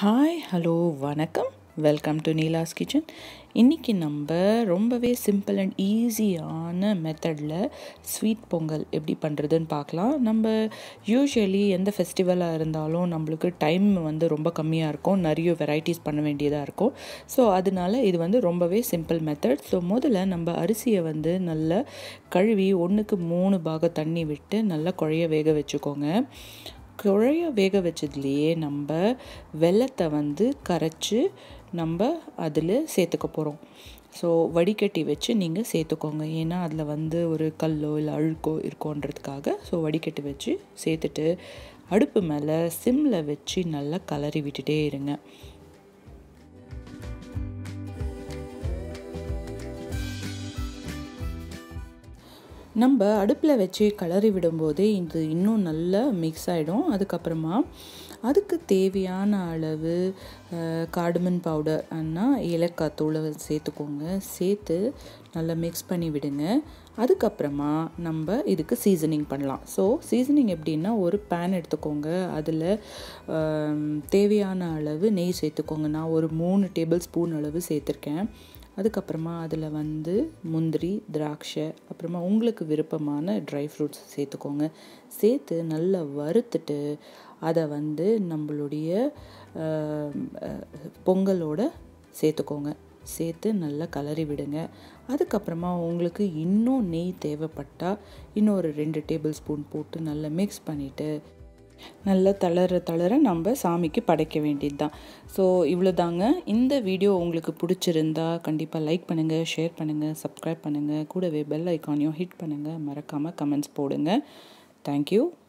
hi hello வணக்கம் welcome to Neela's kitchen இன்றைக்கி நம்ம ரொம்பவே சிம்பிள் அண்ட் ஈஸியான மெத்தடில் ஸ்வீட் பொங்கல் எப்படி பண்ணுறதுன்னு பார்க்கலாம் நம்ம யூஸ்வலி எந்த ஃபெஸ்டிவலாக இருந்தாலும் நம்மளுக்கு டைம் வந்து ரொம்ப கம்மியாக இருக்கும் நிறைய வெரைட்டிஸ் பண்ண வேண்டியதாக இருக்கும் ஸோ அதனால இது வந்து ரொம்பவே சிம்பிள் மெத்தட் ஸோ முதல்ல நம்ம அரிசியை வந்து நல்லா கழுவி ஒன்றுக்கு மூணு பாகம் தண்ணி விட்டு நல்லா குழைய வேக வச்சுக்கோங்க குழைய வேக வச்சதுலேயே நம்ம வெள்ளத்தை வந்து கரைச்சி நம்ம அதில் சேர்த்துக்க போகிறோம் ஸோ வடிகட்டி வச்சு நீங்கள் சேர்த்துக்கோங்க ஏன்னா அதில் வந்து ஒரு கல்லோ இல்லை அழுக்கோ இருக்கோன்றதுக்காக ஸோ வடிகட்டி வச்சு சேர்த்துட்டு அடுப்பு மேலே சிம்மில் வச்சு நல்லா கலரி விட்டுட்டே இருங்க நம்ம அடுப்பில் வச்சு கிளறி விடும்போதே இது இன்னும் நல்லா மிக்ஸ் ஆகிடும் அதுக்கப்புறமா அதுக்கு தேவையான அளவு கார்டமன் பவுடர் அண்ணா ஏலக்காய் தூளை சேர்த்துக்கோங்க சேர்த்து நல்லா மிக்ஸ் பண்ணி விடுங்க அதுக்கப்புறமா நம்ம இதுக்கு சீசனிங் பண்ணலாம் ஸோ சீசனிங் எப்படின்னா ஒரு பேன் எடுத்துக்கோங்க அதில் தேவையான அளவு நெய் சேர்த்துக்கோங்க நான் ஒரு மூணு டேபிள் ஸ்பூன் அளவு சேர்த்துருக்கேன் அதுக்கப்புறமா அதில் வந்து முந்திரி திராட்சை அப்புறமா உங்களுக்கு விருப்பமான ட்ரை ஃப்ரூட்ஸ் சேர்த்துக்கோங்க சேர்த்து நல்லா வறுத்துட்டு அதை வந்து நம்மளுடைய பொங்கலோட சேர்த்துக்கோங்க சேர்த்து நல்லா கலரி விடுங்க அதுக்கப்புறமா உங்களுக்கு இன்னும் நெய் தேவைப்பட்டால் இன்னொரு ரெண்டு டேபிள் ஸ்பூன் போட்டு நல்லா மிக்ஸ் பண்ணிவிட்டு நல்லா தளர தளர நம்ம சாமிக்கு படைக்க வேண்டியது தான் ஸோ இவ்வளோ தாங்க இந்த வீடியோ உங்களுக்கு பிடிச்சிருந்தா கண்டிப்பாக லைக் பண்ணுங்கள் ஷேர் பண்ணுங்கள் சப்ஸ்கிரைப் பண்ணுங்கள் கூடவே பெல் ஐக்கானையும் ஹிட் பண்ணுங்கள் மறக்காமல் கமெண்ட்ஸ் போடுங்க தேங்க்யூ